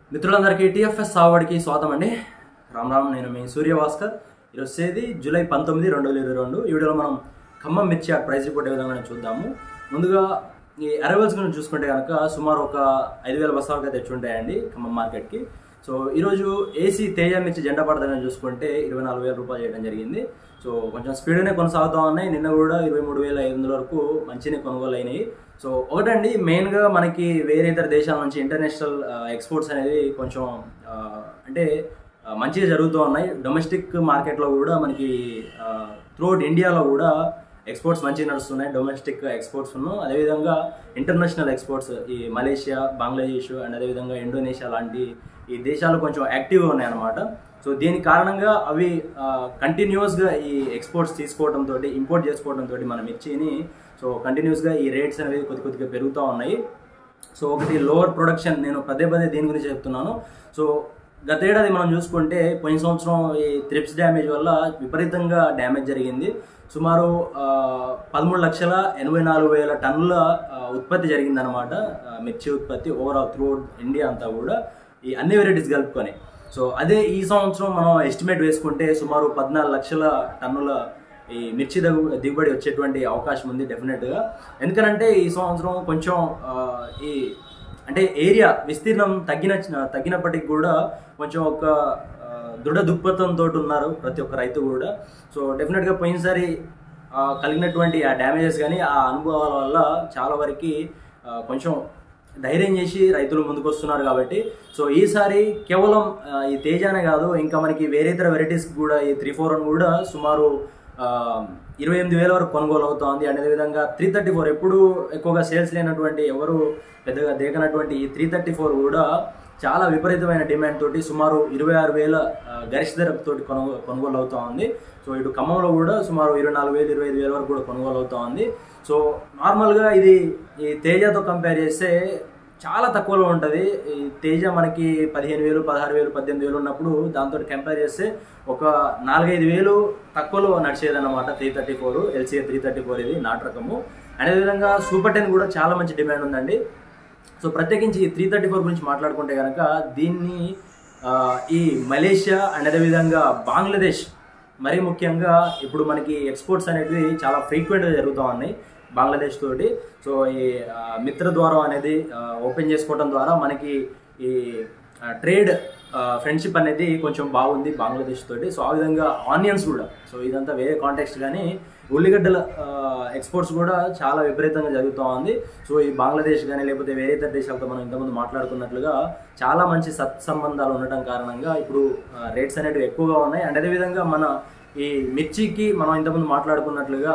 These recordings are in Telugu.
మిత్రులందరికీ టీఎఫ్ఎస్ సావడికి స్వాగతం అండి రామ్ రామ్ నేను మీ సూర్యభాస్కర్ ఈరోజు తేదీ జూలై పంతొమ్మిది రెండు వేల ఇరవై రెండు ఈ వీడియోలో మనం ఖమ్మం మిర్చి ఆ ప్రైస్ రిపోర్ట్ ఏ విధంగా చూద్దాము ముందుగా ఈ అరైవల్స్ గురించి చూసుకుంటే కనుక సుమారు ఒక ఐదు వేల బస్తాలకు తెచ్చి ఉంటాయండి ఖమ్మం మార్కెట్కి సో ఈరోజు ఏసీ తేజ మిర్చి జెండా పడదని చూసుకుంటే ఇరవై నాలుగు వేల రూపాయలు చేయడం జరిగింది సో కొంచెం స్పీడ్గానే కొనసాగుతూ ఉన్నాయి నిన్న కూడా ఇరవై మూడు వేల ఐదు వందల వరకు మంచినే కొనుగోలు అయినాయి సో ఒకటండి మెయిన్గా మనకి వేరే ఇతర దేశాల నుంచి ఇంటర్నేషనల్ ఎక్స్పోర్ట్స్ అనేది కొంచెం ఆ, అంటే ఆ, మంచిగా జరుగుతూ ఉన్నాయి డొమెస్టిక్ మార్కెట్లో కూడా మనకి త్రూఅవుట్ ఇండియాలో కూడా ఎక్స్పోర్ట్స్ మంచిగా నడుస్తున్నాయి డొమెస్టిక్ ఎక్స్పోర్ట్స్ అదేవిధంగా ఇంటర్నేషనల్ ఎక్స్పోర్ట్స్ ఈ మలేషియా బంగ్లాదేశ్ అండ్ అదేవిధంగా ఇండోనేషియా లాంటి ఈ దేశాలు కొంచెం యాక్టివ్గా ఉన్నాయి అన్నమాట సో దీని కారణంగా అవి కంటిన్యూస్గా ఈ ఎక్స్పోర్ట్స్ తీసుకోవడంతో ఇంపోర్ట్ చేసుకోవడంతో మన మిర్చిని సో కంటిన్యూస్గా ఈ రేట్స్ అనేవి కొద్ది కొద్దిగా పెరుగుతూ ఉన్నాయి సో ఒకటి లోవర్ ప్రొడక్షన్ నేను పదే పదే దీని గురించి చెప్తున్నాను సో గతేడాది మనం చూసుకుంటే పోయిన సంవత్సరం ఈ త్రిప్స్ డ్యామేజ్ వల్ల విపరీతంగా డ్యామేజ్ జరిగింది సుమారు ఆ, పదమూడు లక్షల ఎనభై నాలుగు వేల టన్నుల ఆ, ఉత్పత్తి జరిగిందనమాట ఆ, మిర్చి ఉత్పత్తి ఓవరాల్ త్రూ ఇండియా అంతా కూడా ఈ అన్ని వెరైటీస్ కలుపుకొని సో అదే ఈ సంవత్సరం మనం ఎస్టిమేట్ వేసుకుంటే సుమారు పద్నాలుగు లక్షల టన్నుల ఈ మిర్చి దగు దిగుబడి వచ్చేటువంటి అవకాశం ఉంది డెఫినెట్గా ఎందుకనంటే ఈ సంవత్సరం కొంచెం ఆ, ఈ అంటే ఏరియా విస్తీర్ణం తగ్గిన తగ్గినప్పటికి కూడా కొంచెం ఒక ఆ, దృఢ దుక్పథంతో ఉన్నారు ప్రతి ఒక్క రైతు కూడా సో డెఫినెట్గా పోయినసారి ఆ, కలిగినటువంటి ఆ డ్యామేజెస్ కానీ ఆ అనుభవాల వల్ల చాలా వరకు ఆ, కొంచెం ధైర్యం చేసి రైతులు ముందుకు వస్తున్నారు కాబట్టి సో ఈసారి కేవలం ఆ, ఈ తేజానే కాదు ఇంకా మనకి వేరే ఇతర వెరైటీస్ కూడా ఈ త్రీ ఫోర్ వన్ కూడా సుమారు ఆ, ఇరవై ఎనిమిది వేల వరకు కొనుగోలు అవుతోంది అండ్ అదేవిధంగా త్రీ థర్టీ ఫోర్ ఎప్పుడు ఎక్కువగా సేల్స్ లేనటువంటి ఎవరు పెద్దగా దేకనటువంటి ఈ త్రీ థర్టీ ఫోర్ కూడా చాలా విపరీతమైన డిమాండ్ తోటి సుమారు ఇరవై ఆరు వేల ఆ, గరిష్ట ధరతోటి కొనుగో కొనుగోలు అవుతా ఉంది సో ఇటు ఖమ్మంలో కూడా సుమారు ఇరవై నాలుగు వేలు ఇరవై ఐదు వేల వరకు కూడా కొనుగోలు అవుతా ఉంది సో నార్మల్గా ఇది ఈ తేజతో కంపేర్ చేస్తే చాలా తక్కువలో ఉంటుంది ఈ తేజ మనకి పదిహేను వేలు పదహారు వేలు పద్దెనిమిది వేలు ఉన్నప్పుడు దాంతో కంపేర్ చేస్తే ఒక నాలుగైదు వేలు తక్కువలో నడిచేదన్నమాట three thirty four LCA three thirty four ఇది నాటు రకము అదేవిధంగా సూపర్ టెన్ కూడా చాలా మంచి డిమాండ్ ఉందండి సో ప్రత్యేకించి ఈ త్రీ థర్టీ ఫోర్ గురించి మాట్లాడుకుంటే కనుక దీన్ని ఆ, ఈ మలేషియా అండ్ అదేవిధంగా బంగ్లాదేశ్ మరీ ముఖ్యంగా ఇప్పుడు మనకి ఎక్స్పోర్ట్స్ అనేటివి చాలా ఫ్రీక్వెంట్గా జరుగుతూ ఉన్నాయి బంగ్లాదేశ్ తోటి సో ఈ ఆ, మిత్ర ద్వారం అనేది ఓపెన్ చేసుకోవడం ద్వారా మనకి ఈ ట్రేడ్ ఫ్రెండ్షిప్ అనేది కొంచెం బాగుంది బంగ్లాదేశ్ తోటి సో ఆ విధంగా ఆనియన్స్ కూడా సో ఇదంతా వేరే కాంటెక్స్ట్ కానీ ఉల్లిగడ్డల ఎక్స్పోర్ట్స్ కూడా చాలా విపరీతంగా జరుగుతూ ఉంది సో ఈ బంగ్లాదేశ్ కానీ లేకపోతే వేరే ఇతర దేశాలతో మనం ఇంతకుముందు మాట్లాడుకున్నట్లుగా చాలా మంచి సత్సంబంధాలు ఉండటం కారణంగా ఇప్పుడు రేట్స్ అనేటివి ఎక్కువగా ఉన్నాయి అండ్ అదేవిధంగా మన ఈ మిర్చికి మనం ఇంతకుముందు మాట్లాడుకున్నట్లుగా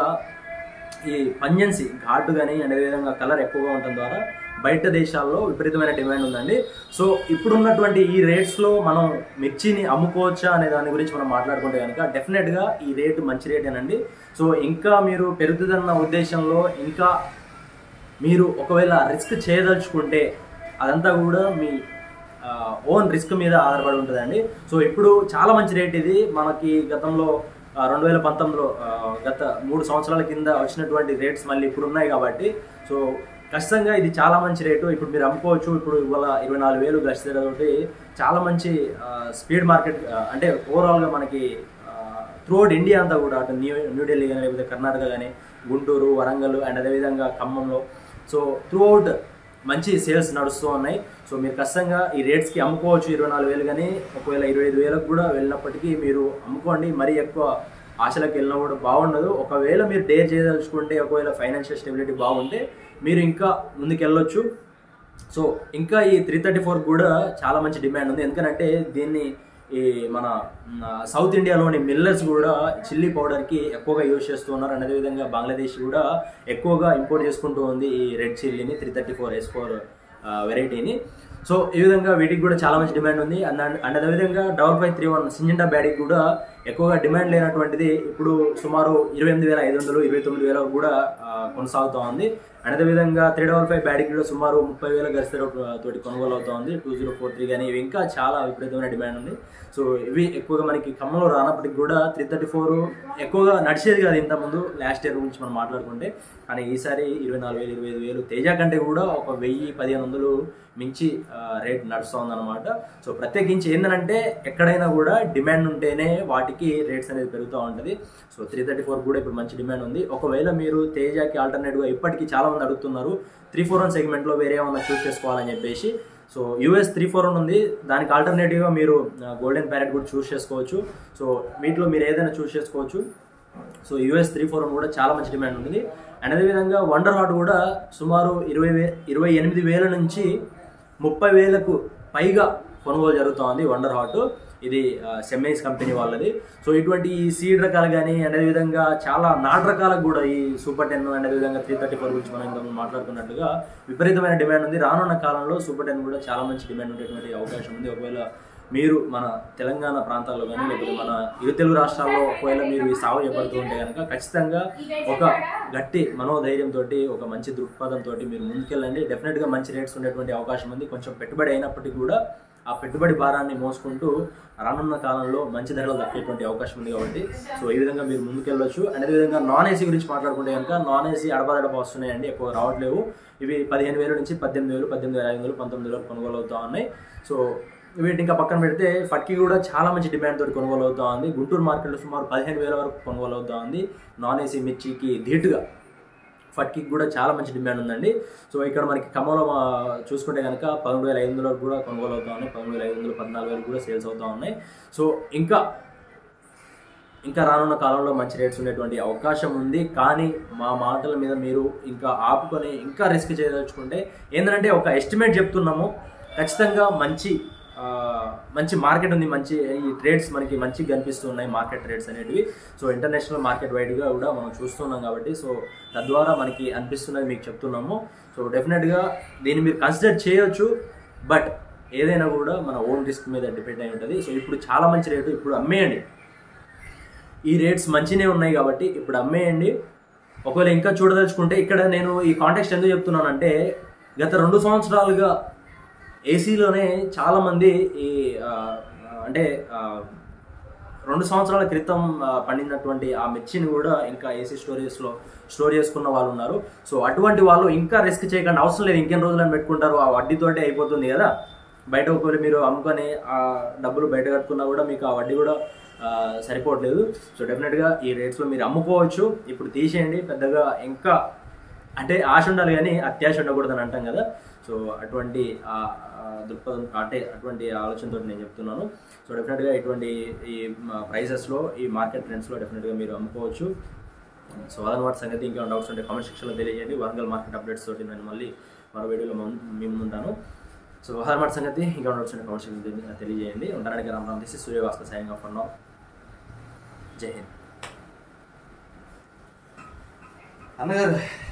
ఈ పంజెన్సీ ఘాటు కానీ అండ్ అదేవిధంగా కలర్ ఎక్కువగా ఉండటం ద్వారా బయట దేశాల్లో విపరీతమైన డిమాండ్ ఉందండి సో ఇప్పుడున్నటువంటి ఈ రేట్స్లో మనం మిర్చిని అమ్ముకోవచ్చా అనే దాని గురించి మనం మాట్లాడుకుంటే కనుక డెఫినెట్గా ఈ రేటు మంచి రేటేనండి సో ఇంకా మీరు పెరుగుతుందన్న ఉద్దేశంలో ఇంకా మీరు ఒకవేళ రిస్క్ చేయదలుచుకుంటే అదంతా కూడా మీ ఓన్ రిస్క్ మీద ఆధారపడి ఉంటుందండి సో ఇప్పుడు చాలా మంచి రేట్ ఇది మనకి గతంలో రెండు వేల పంతొమ్మిదిలో ఆ, గత మూడు సంవత్సరాల కింద వచ్చినటువంటి రేట్స్ మళ్ళీ ఇప్పుడు ఉన్నాయి కాబట్టి సో ఖచ్చితంగా ఇది చాలా మంచి రేటు ఇప్పుడు మీరు అమ్ముకోవచ్చు ఇప్పుడు ఇవాళ ఇరవై నాలుగు వేలు గడిచేటతోటి చాలా మంచి స్పీడ్ మార్కెట్ అంటే ఓవరాల్గా మనకి త్రూఅవుట్ ఇండియా అంతా కూడా అటు న్యూ న్యూఢిల్లీ కానీ లేకపోతే కర్ణాటక కానీ గుంటూరు వరంగల్ అండ్ అదేవిధంగా ఖమ్మంలో సో త్రూఅవుట్ మంచి సేల్స్ నడుస్తూ ఉన్నాయి సో మీరు ఖచ్చితంగా ఈ రేట్స్కి అమ్ముకోవచ్చు ఇరవై నాలుగు వేలు కానీ ఒకవేళ ఇరవై ఐదు వేలకు కూడా వెళ్ళినప్పటికీ మీరు అమ్ముకోండి మరీ ఎక్కువ ఆశలకు వెళ్ళినా కూడా బాగుండదు ఒకవేళ మీరు డేర్ చేయదలుచుకుంటే ఒకవేళ ఫైనాన్షియల్ స్టెబిలిటీ బాగుంటే మీరు ఇంకా ముందుకు వెళ్ళొచ్చు సో ఇంకా ఈ త్రీ థర్టీ ఫోర్ కూడా చాలా మంచి డిమాండ్ ఉంది ఎందుకంటే దీన్ని ఈ మన మ్, సౌత్ ఇండియాలోని మిల్లర్స్ కూడా చిల్లీ పౌడర్కి ఎక్కువగా యూజ్ చేస్తూ ఉన్నారు అండ్ అదేవిధంగా బంగ్లాదేశ్ కూడా ఎక్కువగా ఇంపోర్ట్ చేసుకుంటూ ఉంది ఈ రెడ్ చిల్లీని three thirty four S four వెరైటీని సో ఈ విధంగా వీటికి కూడా చాలా మంచి డిమాండ్ ఉంది అండ్ అండ్ అదేవిధంగా double five three one Syngenta బ్యాడీకి కూడా ఎక్కువగా డిమాండ్ లేనటువంటిది ఇప్పుడు సుమారు ఇరవై ఎనిమిది వేల ఐదు వందలు ఇరవై తొమ్మిది వేల కూడా ఆ, కొనసాగుతూ ఉంది అండ్ అదేవిధంగా త్రీ డబల్ ఫైవ్ బ్యాటరీ కూడా సుమారు ముప్పై వేల గరిష్ట తోటి కొనుగోలు అవుతా ఉంది టూ జీరో ఫోర్ త్రీ కానీ ఇవి ఇంకా చాలా విపరీతమైన డిమాండ్ ఉంది సో ఇవి ఎక్కువగా మనకి ఖమ్మంలో రానప్పటికి కూడా త్రీ థర్టీ ఫోర్ ఎక్కువగా నడిచేది కాదు ఇంతకుముందు లాస్ట్ ఇయర్ గురించి మనం మాట్లాడుకుంటే కానీ ఈసారి ఇరవై నాలుగు వేలు ఇరవై ఐదు వేలు తేజ కంటే కూడా ఒక వెయ్యి పదిహేను వందలు మించి ఆ, రేట్ నడుస్తుంది అనమాట సో ప్రత్యేకించి ఏంటంటే ఎక్కడైనా కూడా డిమాండ్ ఉంటేనే వాటికి రేట్స్ అనేది పెరుగుతూ ఉంటుంది సో త్రీ థర్టీ ఫోర్ కూడా ఇప్పుడు మంచి డిమాండ్ ఉంది ఒకవేళ మీరు తేజాకి ఆల్టర్నేట్గా ఇప్పటికీ చాలా మంది అడుగుతున్నారు త్రీ ఫోర్ వన్ సెగ్మెంట్లో వేరే ఏమన్నా చూస్ చేసుకోవాలని చెప్పేసి so US three four one ఉంది దానికి ఆల్టర్నేటివ్గా మీరు గోల్డెన్ ప్యారెట్ కూడా చూస్ చేసుకోవచ్చు సో వీటిలో మీరు ఏదైనా చూస్ చేసుకోవచ్చు so US three four one కూడా చాలా మంచి డిమాండ్ ఉంది అండ్ అదేవిధంగా వండర్ హాట్ కూడా సుమారు ఇరవై వే ఇరవై ఎనిమిది వేల నుంచి ముప్పై వేలకు పైగా కొనుగోలు జరుగుతోంది వండర్ హాట్ ఇది సెమ్మైస్ కంపెనీ వాళ్ళది సో ఇటువంటి ఈ సీడ్ రకాలు కానీ అండ్ అదేవిధంగా చాలా నాటు రకాలకు కూడా ఈ సూపర్ టెన్ అండ్ అదేవిధంగా త్రీ థర్టీ ఫోర్ గురించి మనం ఇంకా మాట్లాడుకున్నట్టుగా విపరీతమైన డిమాండ్ ఉంది రానున్న కాలంలో సూపర్ టెన్ కూడా చాలా మంచి డిమాండ్ ఉండేటువంటి అవకాశం ఉంది ఒకవేళ మీరు మన తెలంగాణ ప్రాంతాల్లో కానీ లేకపోతే మన ఇరు తెలుగు రాష్ట్రాల్లో ఒకవేళ మీరు ఈ సాగు చేపడుతూ ఉంటే కనుక ఖచ్చితంగా ఒక గట్టి మనోధైర్యంతో ఒక మంచి దృక్పథంతో మీరు ముందుకెళ్ళండి డెఫినెట్గా మంచి రేట్స్ ఉండేటువంటి అవకాశం ఉంది కొంచెం పెట్టుబడి అయినప్పటికీ కూడా ఆ పెట్టుబడి భారాన్ని మోసుకుంటూ రానున్న కాలంలో మంచి ధరలు దక్కేటువంటి అవకాశం ఉంది కాబట్టి సో ఈ విధంగా మీరు ముందుకెళ్ళొచ్చు అండ్ అదేవిధంగా నాన్ ఏసీ గురించి మాట్లాడుకుంటే కనుక నాన్ ఏసీ అడపాదడప వస్తున్నాయండి ఎక్కువ రావట్లేవు ఇవి పదిహేను వేల నుంచి పద్దెనిమిది వేలు పద్దెనిమిది వేల ఐదు వందలు పంతొమ్మిది వేలు కొనుగోలు అవుతా ఉన్నాయి సో వీటిని ఇంకా పక్కన పెడితే ఫట్కి కూడా చాలా మంచి డిమాండ్ తోటి కొనుగోలు అవుతా ఉంది గుంటూరు మార్కెట్లో సుమారు పదిహేను వేల వరకు కొనుగోలు అవుతా ఉంది నాన్ ఏసీ మిర్చికి ధీటుగా ఫట్కి కూడా చాలా మంచి డిమాండ్ ఉందండి సో ఇక్కడ మనకి ఖమ్మంలో ఆ, చూసుకుంటే కనుక పదమూడు వేల ఐదు వందల వరకు కూడా కొనుగోలు అవుతా ఉన్నాయి పదమూడు వేల ఐదు వందలు పద్నాలుగు వేలు కూడా సేల్స్ అవుతా ఉన్నాయి సో ఇంకా ఇంకా రానున్న కాలంలో మంచి రేట్స్ ఉండేటువంటి అవకాశం ఉంది కానీ మా మాటల మీద మీరు ఇంకా ఆపుకొని ఇంకా రిస్క్ చేయదలుచుకుంటే ఏంటంటే ఒక ఎస్టిమేట్ చెప్తున్నాము ఖచ్చితంగా మంచి ఆ, మంచి మార్కెట్ ఉంది మంచి ఈ ట్రేడ్స్ మనకి మంచిగా కనిపిస్తున్నాయి మార్కెట్ ట్రేడ్స్ అనేటివి సో ఇంటర్నేషనల్ మార్కెట్ వైడ్గా కూడా మనం చూస్తున్నాం కాబట్టి సో తద్వారా మనకి అనిపిస్తున్నది మీకు చెప్తున్నాము సో డెఫినెట్గా దీన్ని మీరు కన్సిడర్ చేయొచ్చు బట్ ఏదైనా కూడా మన ఓన్ రిస్క్ మీద డిపెండ్ అయి ఉంటుంది సో ఇప్పుడు చాలా మంచి రేటు ఇప్పుడు అమ్మేయండి ఈ రేట్స్ మంచినే ఉన్నాయి కాబట్టి ఇప్పుడు అమ్మేయండి ఒకవేళ ఇంకా చూడదలుచుకుంటే ఇక్కడ నేను ఈ కాంటెక్స్ట్ ఎందుకు చెప్తున్నానంటే గత రెండు సంవత్సరాలుగా ఏసీలోనే చాలామంది ఈ ఆ, అంటే ఆ, రెండు సంవత్సరాల క్రితం ఆ, పండినటువంటి ఆ మిర్చిని కూడా ఇంకా ఏసీ స్టోరేజ్లో స్టోర్ చేసుకున్న వాళ్ళు ఉన్నారు సో అటువంటి వాళ్ళు ఇంకా రిస్క్ చేయకుండా అవసరం లేదు ఇంకెన్ని రోజులని పెట్టుకుంటారు ఆ వడ్డీతోటే అయిపోతుంది కదా బయట ఒకవేళ మీరు అమ్ముకొని ఆ డబ్బులు బయట కట్టుకున్నా కూడా మీకు ఆ వడ్డీ కూడా ఆ, సరిపోవట్లేదు సో డెఫినెట్గా ఈ రేట్స్లో మీరు అమ్ముకోవచ్చు ఇప్పుడు తీసేయండి పెద్దగా ఇంకా అంటే ఆశ ఉండాలి కానీ అత్యాశ ఉండకూడదని అంటాం కదా సో అటువంటి ఆ, ఆ, దృక్పథం అంటే అటువంటి ఆలోచనతో నేను చెప్తున్నాను సో డెఫినెట్గా ఇటువంటి ఈ ప్రైసెస్లో ఈ మార్కెట్ ట్రెండ్స్లో డెఫినెట్గా మీరు అమ్ముకోవచ్చు సో అదనమాట సంగతి ఇంకా డౌట్స్ ఉంటే కామెంట్ సెక్షన్లో తెలియజేయండి వరంగల్ మార్కెట్ అప్డేట్స్ తోటి నేను మళ్ళీ మరో వీడియోలో మం- మీ ముందు ఉంటాను సో అదనమాట సంగతి ఇంకా డౌట్స్ ఉంటే కామెంట్ సెక్షన్ తెలియజేయండి ఉండడానికి రామ్ రామ్ దిస్ సూర్యవాస్త సాయింగ్ ఆఫ్ అన్నాం జై హింద్ అన్నగారు